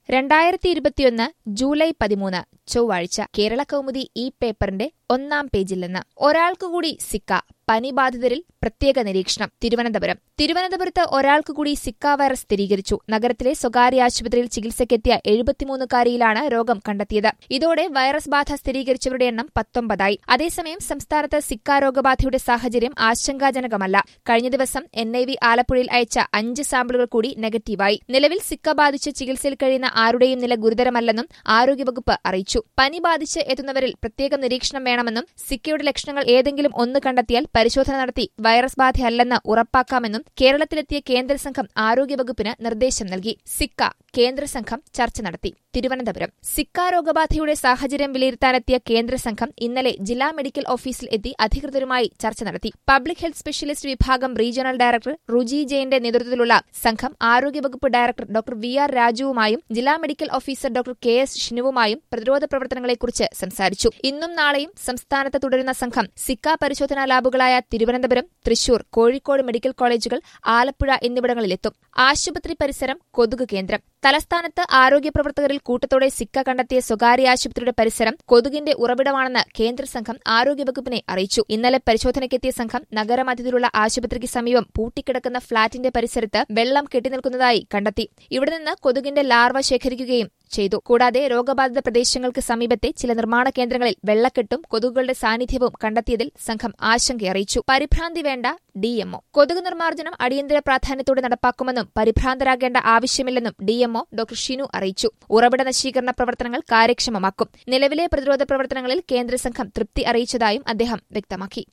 രണ്ടായിരത്തി ഇരുപത്തിയൊന്ന് ജൂലൈ പതിമൂന്ന് ചൊവ്വാഴ്ച കേരള കൗമുദി ഈ പേപ്പറിന്റെ ഒന്നാം പേജിൽ നിന്ന് ഒരാൾക്കുകൂടി സിക്ക പനി ബാധിതരിൽ പ്രത്യേക നിരീക്ഷണം തിരുവനന്തപുരം തിരുവനന്തപുരത്ത് ഒരാൾക്കുകൂടി സിക്ക വൈറസ് സ്ഥിരീകരിച്ചു നഗരത്തിലെ സ്വകാര്യ ആശുപത്രിയിൽ ചികിത്സയ്ക്കെത്തിയ എഴുപത്തിമൂന്നുകാരിയിലാണ് രോഗം കണ്ടെത്തിയത് ഇതോടെ വൈറസ് ബാധ സ്ഥിരീകരിച്ചവരുടെ എണ്ണം പത്തൊമ്പതായി അതേസമയം സംസ്ഥാനത്ത് സിക്ക രോഗബാധയുടെ സാഹചര്യം ആശങ്കാജനകമല്ല കഴിഞ്ഞ ദിവസം എൻ ഐ വി ആലപ്പുഴയിൽ അയച്ച അഞ്ച് സാമ്പിളുകൾ കൂടി നെഗറ്റീവായി നിലവിൽ സിക്ക ബാധിച്ച് ചികിത്സയിൽ കഴിയുന്ന ആരുടെയും നില ഗുരുതരമല്ലെന്നും ആരോഗ്യവകുപ്പ് അറിയിച്ചു പനി ബാധിച്ച് എത്തുന്നവരിൽ പ്രത്യേക നിരീക്ഷണം വേണമെന്നും സിക്കയുടെ ലക്ഷണങ്ങൾ ഏതെങ്കിലും ഒന്ന് കണ്ടെത്തിയാൽ പരിശോധന നടത്തി വൈറസ് ബാധയല്ലെന്ന് ഉറപ്പാക്കാമെന്നും കേരളത്തിലെത്തിയ കേന്ദ്ര സംഘം ആരോഗ്യവകുപ്പിന് നിർദ്ദേശം നൽകി സിക്ക കേന്ദ്ര സംഘം ചർച്ച നടത്തി തിരുവനന്തപുരം സിക്ക രോഗബാധയുടെ സാഹചര്യം വിലയിരുത്താനെത്തിയ കേന്ദ്ര സംഘം ഇന്നലെ ജില്ലാ മെഡിക്കൽ ഓഫീസിൽ എത്തി അധികൃതരുമായി ചർച്ച നടത്തി പബ്ലിക് ഹെൽത്ത് സ്പെഷ്യലിസ്റ്റ് വിഭാഗം റീജിയണൽ ഡയറക്ടർ റുജി ജെയിന്റെ നേതൃത്വത്തിലുള്ള സംഘം ആരോഗ്യവകുപ്പ് ഡയറക്ടർ ഡോക്ടർ വി ആർ രാജുവുമായും ജില്ലാ medical officer doctor K S ഷിനുവുമായും പ്രതിരോധ പ്രവർത്തനങ്ങളെക്കുറിച്ച് സംസാരിച്ചു ഇന്നും നാളെയും സംസ്ഥാനത്ത് തുടരുന്ന സംഘം സിക്ക പരിശോധനാ ലാബുകളായ തിരുവനന്തപുരം തൃശൂർ കോഴിക്കോട് മെഡിക്കൽ കോളേജുകൾ ആലപ്പുഴ എന്നിവിടങ്ങളിലെത്തും ആശുപത്രി പരിസരം കൊതുക് കേന്ദ്രം തലസ്ഥാനത്ത് ആരോഗ്യ പ്രവർത്തകരിൽ കൂട്ടത്തോടെ സിക്ക കണ്ടെത്തിയ സ്വകാര്യ ആശുപത്രിയുടെ പരിസരം കൊതുകിന്റെ ഉറവിടമാണെന്ന് കേന്ദ്ര സംഘം ആരോഗ്യവകുപ്പിനെ അറിയിച്ചു ഇന്നലെ പരിശോധനയ്ക്കെത്തിയ സംഘം നഗരമധ്യത്തിലുള്ള ആശുപത്രിക്ക് സമീപം പൂട്ടിക്കിടക്കുന്ന ഫ്ളാറ്റിന്റെ പരിസരത്ത് വെള്ളം കെട്ടിനിൽക്കുന്നതായി കണ്ടെത്തി ഇവിടെ നിന്ന് കൊതുകിന്റെ ലാർവ ശേഖരിക്കുകയും ചെയ്തു കൂടാതെ രോഗബാധിത പ്രദേശങ്ങൾക്ക് സമീപത്തെ ചില നിർമ്മാണ കേന്ദ്രങ്ങളിൽ വെള്ളക്കെട്ടും കൊതുകുകളുടെ സാന്നിധ്യവും കണ്ടെത്തിയതിൽ സംഘം ആശങ്കയറിയിച്ചു പരിഭ്രാന്തി വേണ്ട ഡിഎംഒ കൊതുക് നിർമ്മാർജ്ജനം അടിയന്തര പ്രാധാന്യത്തോടെ നടപ്പാക്കുമെന്നും പരിഭ്രാന്തരാകേണ്ട ആവശ്യമില്ലെന്നും ഡിഎംഒ ഡോക്ടർ ഷിനു അറിയിച്ചു ഉറവിട നശീകരണ പ്രവർത്തനങ്ങൾ കാര്യക്ഷമമാക്കും നിലവിലെ പ്രതിരോധ പ്രവർത്തനങ്ങളിൽ കേന്ദ്ര സംഘം തൃപ്തി അറിയിച്ചതായും അദ്ദേഹം വ്യക്തമാക്കി